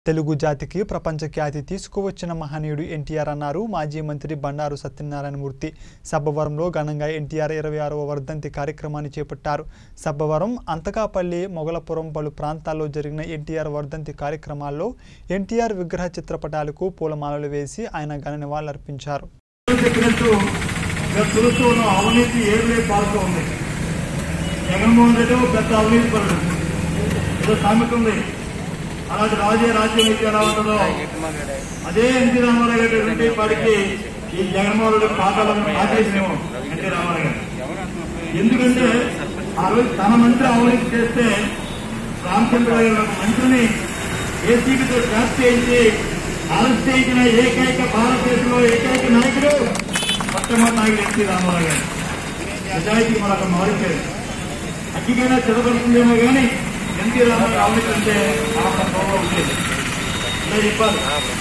తెలుగు జాతికి ప్రపంచ ఖ్యాతి తీసుకువచ్చిన మహనీయుడు ఎన్టీఆర్ అన్నారు మాజీ మంత్రి బండారు సత్యనారాయణమూర్తి సబ్బవరంలో ఘనంగా ఎన్టీఆర్ ఇరవై ఆరవ వర్ధంతి కార్యక్రమాన్ని చేపట్టారు సబ్బవరం అంతకాపల్లి మొగలపురం పలు ప్రాంతాల్లో జరిగిన ఎన్టీఆర్ వర్ధంతి కార్యక్రమాల్లో ఎన్టీఆర్ విగ్రహ చిత్రపటాలకు పూలమాలలు వేసి ఆయన ఘన నివాళులర్పించారు చెప్పినట్టు ఇక్కడ చూస్తూ ఉన్న అవినీతి ఏడులే పాల్గొ ఉంది జగన్మోహన్ రెడ్డి ఒక పెద్ద అవినీతి పరుడు ఏదో సామెత ఉంది అలాంటి రాజే రాజ్యం అయితే ఎలా ఉంటుందో అదే ఎన్టీ రామారావు గారి నుండి వాడికి ఈ జగన్మోహన్ రెడ్డి పాతాలను ఆదేశమేమో ఎన్టీ రామారావు గారు ఎందుకంటే ఆ రోజు తన మంత్రి అవినీతి చేస్తే రామచంద్రరావు గారు ఒక మంత్రిని ఏసీబీతో ట్రాప్ చేయించి అరెస్ట్ చేయించిన ఏకైక భారతదేశంలో ఏకైక నాయకుడు మొట్టమొదటి నాయకుడు ఎన్టీ రామారావు గారు నిజాయితీ మనకు మారిపోయారు అగ్గికైనా చెదపడుతుందేమో కానీ ఎన్టీ రామారావు అవినీతి అంటే ఆ ప్రభావం ఉండేది ఇలా చెప్పాలి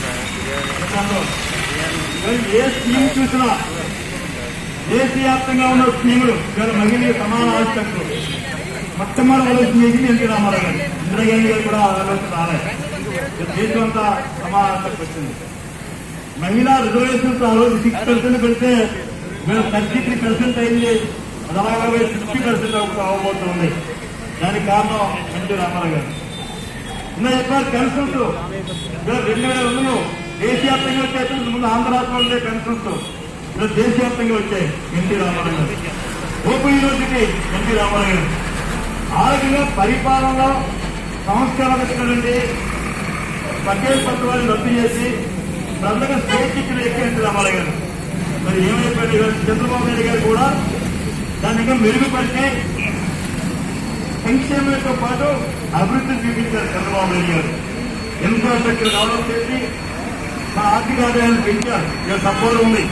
గతంలో ఇవాళ ఏ స్కీమ్ చూసినా దేశవ్యాప్తంగా ఉన్న స్కీములు ఇవాళ మహిళలకు సమాన ఆవశ్యకతలు మొట్టమొదటి స్కీమ్ ఎన్టీ రామారావు గారు ఇందిరాగాంధీ గారు కూడా ఆలోచన రాలేదు దేశం అంతా సమాన ఆవశ్యకత వచ్చింది మహిళా రిజర్వేషన్స్ ఆ రోజు సిక్స్ పర్సెంట్ పెడితే మేము థర్టీ త్రీ పర్సెంట్ అయింది అది అలాగే సిక్స్టీ పర్సెంట్ అవ్వబోతుంది దానికి కారణం ఎన్టీ రామారావు గారు ఇంకా చెప్పారు పెన్షన్స్ ఇలా రెండు వేల వందలు దేశవ్యాప్తంగా వచ్చాయి ముందు ఆంధ్ర రాష్ట్రంలో ఉండే పెన్షన్స్ ఇలా దేశవ్యాప్తంగా వచ్చాయి ఎన్టీ రామారావు గారు ఓపెన్ యూనివర్సిటీ ఎన్టీ రామారావు గారు ఆ రకంగా పరిపాలనలో సంస్కరణ వచ్చినటువంటి పటేల్ పత్రాన్ని రద్దు చేసి ప్రజలకు స్వేచ్ఛ ఇచ్చిన వ్యక్తి ఎన్టీ రామారావు గారు మరి ఏమైపోయింది ఇవాళ చంద్రబాబు నాయుడు గారు కూడా దాన్ని ఇంకా మెరుగుపరిచి సంక్షేమంతో పాటు అభివృద్ధి చూపించారు చంద్రబాబు నాయుడు గారు ఇన్ఫ్రాస్ట్రక్చర్ డెవలప్ చేసి మన ఆర్థిక ఆదాయాన్ని పెంచారు ఇక్కడ సపోర్ట్ ఉంది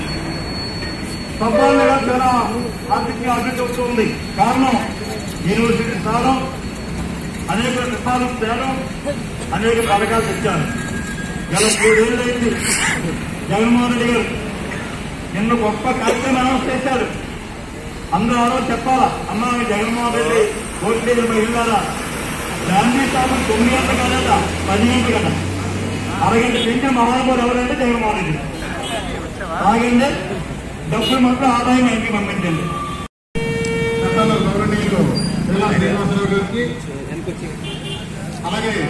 సపోర్ట్ చాలా ఆర్థికంగా అభివృద్ధి అవుతుంది కారణం యూనివర్సిటీ స్థానం అనేక స్థానం తేడం అనేక పథకాలు తెచ్చారు గత మూడేళ్ళు అయింది జగన్మోహన్ రెడ్డి గారు నిన్న గొప్ప కార్యక్రమం అనౌన్స్ చేశారు అందరూ ఆ రోజు చెప్పాలా అమ్మా మీ జగన్మోహన్ రెడ్డి ఓట్లేదు మహిళారా గాంధీ స్థాపన తొమ్మిది గంటల కాదట పది గంటల కదా అరగంట పెంచిన మహానుభావుడు ఎవరంటే జగన్మోహన్ రెడ్డి ఆగండి డబ్బులు మాత్రం ఆదాయం ఇంటికి పంపించండి చట్టాల గౌరవనీయులు జిల్లా శ్రీనివాసరావు గారికి అలాగే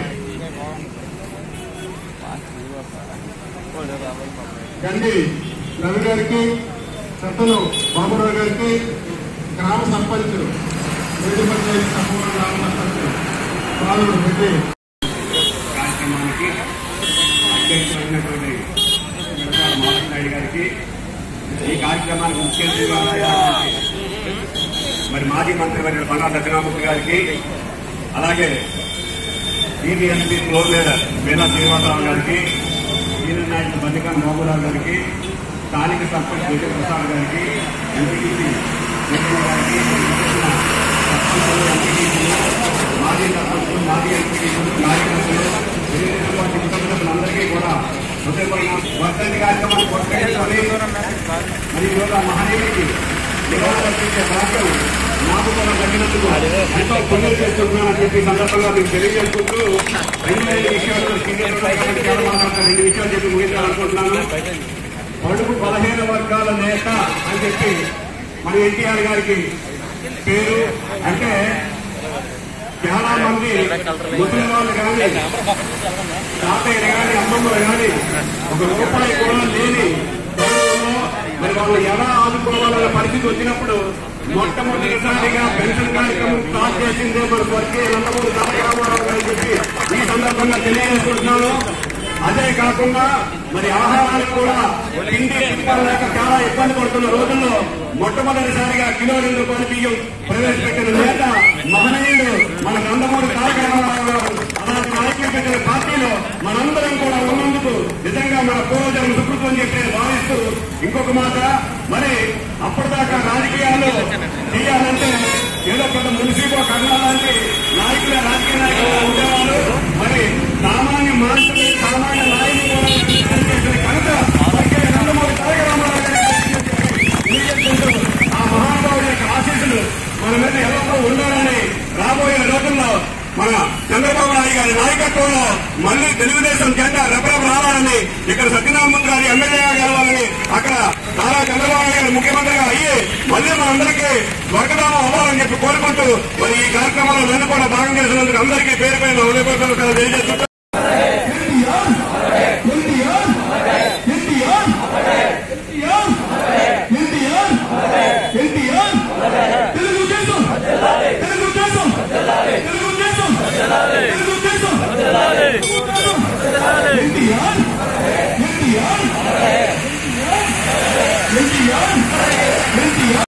గండి రవి గారికి చట్టలు బాబురావు గారికి గ్రామ సర్పంచ్ వేడి పంచాయతీ సంపూర్ణ గ్రామ సర్పంచ్ బాలుడు రెడ్డి కార్యక్రమానికి అధ్యక్షులైనటువంటి మిడతల మోహన్ నాయుడు గారికి ఈ కార్యక్రమానికి ముఖ్య అతిథిగా ఉన్నటువంటి మరి మాజీ మంత్రి వర్యులు బండా దక్షిణామూర్తి గారికి అలాగే TDMP floor leader Meena Srinivasarao గారికి సీనియర్ నాయకులు బండికాన్ మోహన్రావు గారికి స్థానిక సర్పంచ్ విజయ ప్రసాద్ గారికి ఎంపీటీసీ గారికి ఇచ్చేసిన సర్పంచులు ఎంపీటీసీలు మాజీ సర్పంచులు మాజీ ఎంపీటీసీలు కార్యకర్తలు తెలుగుదేశం పార్టీ కుటుంబీకులందరికీ కూడా హృదయపూర్వక వర్ధంతి కార్యక్రమాన్ని పురస్కరించుకొని మరి ఈరోజు ఆ మహనీయుడికి నివాళులర్పించే భాగ్యం నాకు కూడా తగ్గినందుకు ఎంతో పుణ్యం చేస్తున్నానని చెప్పి ఈ సందర్భంగా మీకు తెలియజేసుకుంటూ రెండు వేల విషయాలు సీనియర్ కాబట్టి చాలా మాట్లాడతాను రెండు విషయాలు చెప్పి ముగించాలనుకుంటున్నాను పొడుగు బలహీన వర్గాల నేత అని చెప్పి మన ఎన్టీఆర్ గారికి పేరు అంటే చాలా మంది ముస్లిం వాళ్ళు కానీ తాతయ్యలు కానీ అమ్మమ్మలు కానీ ఒక రూపాయి కూడా లేని తరుణంలో మరి వాళ్ళు ఎలా ఆదుకోవాలన్న పరిస్థితి వచ్చినప్పుడు మొట్టమొదటిసారిగా పెన్షన్ కార్యక్రమం స్టార్ట్ చేసిందే మన స్వర్గీయ నందమూరి తారక రామారావు గారు చెప్పి ఈ సందర్భంగా తెలియజేసుకుంటున్నాను అదే కాకుండా మరి ఆహారానికి కూడా తిండి తిప్పలేక చాలా ఇబ్బంది పడుతున్న రోజుల్లో మొట్టమొదటిసారిగా కిలో రెండు రూపాయల బియ్యం ప్రవేశపెట్టిన నేత మహనీయుడు మన నందమూరి తారక రామారావు గారు అలాంటి నాయకులు పెట్టిన పార్టీలో మనందరం కూడా ఉన్నందుకు నిజంగా మన పూర్వజనం సుకృతం చెప్పి భావిస్తూ ఇంకొక మాట మరి అప్పటిదాకా రాజకీయాలు చేయాలంటే ఏదో పెద్ద మున్సిపల్ కన్నా లాంటి నాయకులే రాజకీయ నాయకులుగా ఉండేవాళ్ళు మరి సామాన్య మనుషులు సామాన్య నాయకులు కూడా పనిచేసిన కనుక స్వర్గీయ నందమూరి తారక రామారావు గారికి తెలియజేసుకుంటూ ఆ మహానుభావుడి యొక్క ఆశీస్సులు మన మీద ఎల్లప్పుడూ ఉండాలని రాబోయే రోజుల్లో మన చంద్రబాబు నాయుడు గారి నాయకత్వంలో మళ్ళీ తెలుగుదేశం ఇక్కడ సత్యనారాయణ గారి ఎమ్మెల్యేగా గెలవాలని అక్కడ నారా చంద్రబాబు నాయుడు గారు ముఖ్యమంత్రిగా అయ్యి మళ్ళీ మనందరికీ స్వర్గధామం అవ్వాలని చెప్పి కోరుకుంటూ మరి ఈ కార్యక్రమంలో నన్ను కూడా భాగం చేసినందుకు అందరికీ పేరు పైన హృదయపూర్వకంగా తెలియజేస్తున్నాను ఎన్టీఆర్